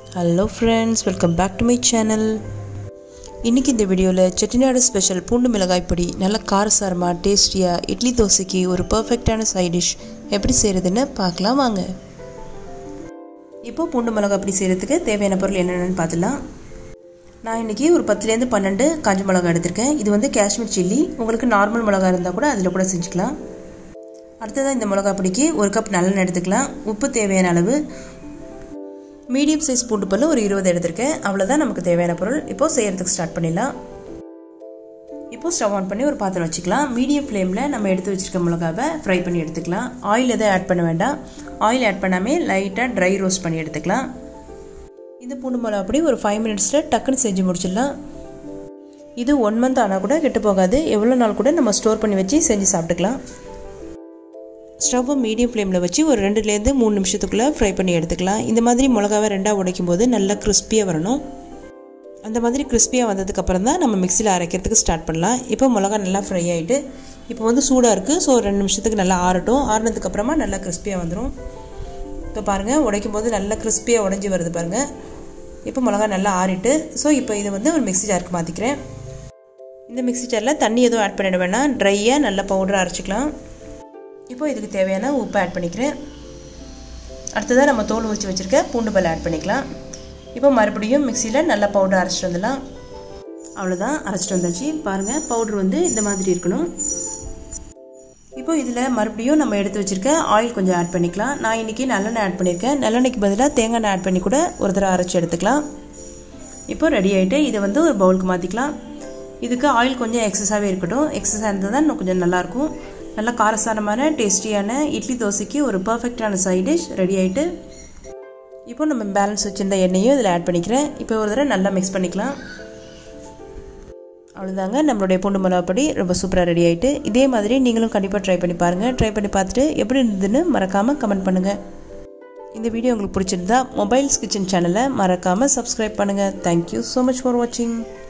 hello friends welcome back to my channel இன்றைக்கி இந்த வீடியோவில் செட்டிநாடு ஸ்பெஷல் பூண்டு மிளகாய் பொடி நல்ல காரசாரமாக டேஸ்டியாக இட்லி தோசைக்கு ஒரு பர்ஃபெக்டான சைட் டிஷ் எப்படி செய்கிறதுன்னு பார்க்கலாம் வாங்க இப்போ பூண்டு மிளகாய் பொடி செய்கிறதுக்கு தேவையான பொருள் என்னென்னு பார்த்துலாம் நான் இன்றைக்கி ஒரு பத்துலேருந்து பன்னெண்டு காஞ்ச மிளகா எடுத்திருக்கேன் இது வந்து காஷ்மீர் சில்லி உங்களுக்கு நார்மல் மிளகா இருந்தால் கூட அதில் கூட செஞ்சுக்கலாம் அடுத்ததாக இந்த மிளகா பொடிக்கு ஒரு கப் நல்லெண்ணெய் எடுத்துக்கலாம் உப்பு தேவையான அளவு மீடியம் சைஸ் பூண்டு பல்லு ஒரு இருபது எடுத்திருக்கேன் அவ்வளோதான் நமக்கு தேவையான பொருள் இப்போது செய்கிறதுக்கு ஸ்டார்ட் பண்ணிடலாம் இப்போது ஸ்டவ் ஆன் பண்ணி ஒரு பாத்திரம் வச்சுக்கலாம் மீடியம் ஃப்ளேமில் நம்ம எடுத்து வச்சுருக்க மிளகாவை ஃப்ரை பண்ணி எடுத்துக்கலாம் ஆயில் எதுவும் ஆட் பண்ண வேண்டாம் ஆயில் ஆட் பண்ணாமல் லைட்டாக ட்ரை ரோஸ்ட் பண்ணி எடுத்துக்கலாம் இந்த பூண்டு மிளகா அப்படி ஒரு ஃபைவ் மினிட்ஸில் டக்குன்னு செஞ்சு முடிச்சிடலாம் இது ஒன் மந்த் ஆனால் கூட கெட்டு போகாது எவ்வளோ நாள் கூட நம்ம ஸ்டோர் பண்ணி வச்சு செஞ்சு சாப்பிட்டுக்கலாம் ஸ்டவ்வை மீடியம் ஃப்ளேமில் வச்சு ஒரு ரெண்டுலேருந்து மூணு நிமிஷத்துக்குள்ளே ஃப்ரை பண்ணி எடுத்துக்கலாம் இந்த மாதிரி மிளகாவை ரெண்டாக உடைக்கும் போது நல்லா கிறிஸ்பியாக வரணும் அந்த மாதிரி கிறிஸ்பியாக வந்ததுக்கப்புறம் தான் நம்ம மிக்சியில் அரைக்கிறதுக்கு ஸ்டார்ட் பண்ணலாம் இப்போ மிளகா நல்லா ஃப்ரை ஆகிட்டு இப்போ வந்து சூடாக இருக்குது ஸோ ரெண்டு நிமிஷத்துக்கு நல்லா ஆறட்டும் ஆறினதுக்கப்புறமா நல்லா கிறிஸ்பியாக வந்துடும் இப்போ பாருங்கள் உடைக்கும் போது நல்லா கிறிஸ்பியாக உடஞ்சி வருது பாருங்கள் இப்போ மிளகா நல்லா ஆறிட்டு ஸோ இப்போ இதை வந்து ஒரு மிக்சி ஜாருக்கு மாற்றிக்கிறேன் இந்த மிக்சி ஜாரில் தண்ணி எதுவும் ஆட் பண்ணிட வேணாம் ட்ரையாக நல்லா பவுடராக அரைச்சிக்கலாம் இப்போ இதுக்கு தேவையான உப்பு ஆட் பண்ணிக்கிறேன் அடுத்ததாக நம்ம தோல் உரிச்சு வச்சுருக்க பூண்டு பல் ஆட் பண்ணிக்கலாம் இப்போ மறுபடியும் மிக்சியில் நல்லா பவுடர் அரைச்சிட்டு வந்துடலாம் அவ்வளோதான் அரைச்சிட்டு வந்தாச்சு பாருங்கள் பவுட்ரு வந்து இந்த மாதிரி இருக்கணும் இப்போ இதில் மறுபடியும் நம்ம எடுத்து வச்சுருக்க ஆயில் கொஞ்சம் ஆட் பண்ணிக்கலாம் நான் இன்றைக்கி நல்லெண்ணெய் ஆட் பண்ணியிருக்கேன் நல்லெண்ணெய்க்கு பதிலாக தேங்காய் எண்ணெய் ஆட் பண்ணி கூட ஒரு தடவை அரைச்சி எடுத்துக்கலாம் இப்போ ரெடி ஆகிட்டு இதை வந்து ஒரு பவுலுக்கு மாற்றிக்கலாம் இதுக்கு ஆயில் கொஞ்சம் எக்ஸஸாகவே இருக்கட்டும் எக்ஸஸாக இருந்தால் தான் இன்னும் கொஞ்சம் நல்லாயிருக்கும் நல்ல காரசாரமான டேஸ்டியான இட்லி தோசைக்கு ஒரு பர்ஃபெக்டான சைட் டிஷ் ரெடி ஆகிட்டு இப்போ நம்ம பேலன்ஸ் வச்சுருந்த எண்ணெயும் இதில் ஆட் பண்ணிக்கிறேன் இப்போ ஒரு தடவை நல்லா மிக்ஸ் பண்ணிக்கலாம் அவ்வளோதாங்க நம்மளுடைய பூண்டு மிளகாப்பொடி ரொம்ப சூப்பராக ரெடி ஆகிட்டு இதே மாதிரி நீங்களும் கண்டிப்பாக ட்ரை பண்ணி பாருங்கள் ட்ரை பண்ணி பார்த்துட்டு எப்படி இருந்ததுன்னு மறக்காமல் கமெண்ட் பண்ணுங்கள் இந்த வீடியோ உங்களுக்கு பிடிச்சிருந்தா மொபைல்ஸ் கிச்சன் சேனலை மறக்காமல் சப்ஸ்கிரைப் பண்ணுங்கள் தேங்க்யூ ஸோ மச் ஃபார் வாட்சிங்